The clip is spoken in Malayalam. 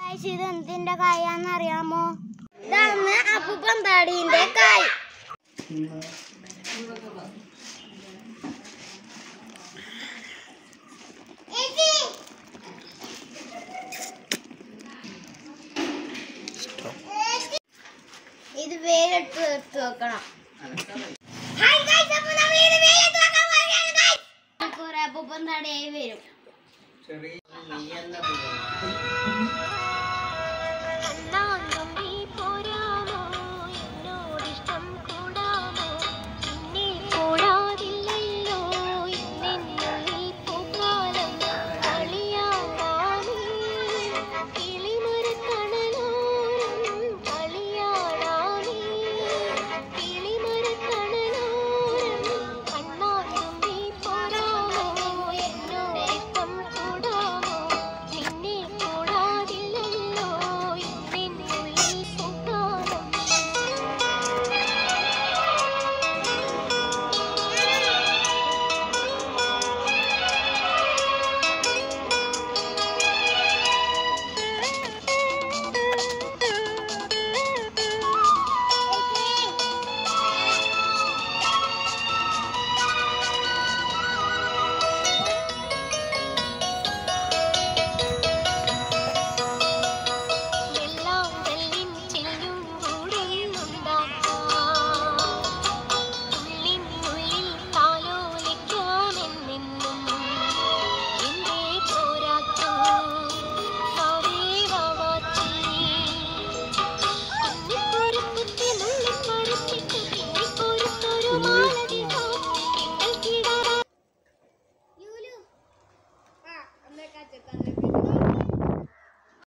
ഗൈസ് ഇത് എന്തിന്റെ കായാന്ന് അറിയാമോ ഇതാണ് അപ്പൂപ്പൻ താടീന്റെ കായ് ഇത് വേലിട്ട് എടുത്ത് വെക്കണം ഹായ് ഗൈസ് അപ്പോൾ നമ്മൾ ഇത് വേലിട്ട് വെക്കാൻ പോവുകയാണ് ഗൈസ് കുറെ അപ്പൂപ്പൻ താടിയായി വരും ചെറിയ നീ എന്ന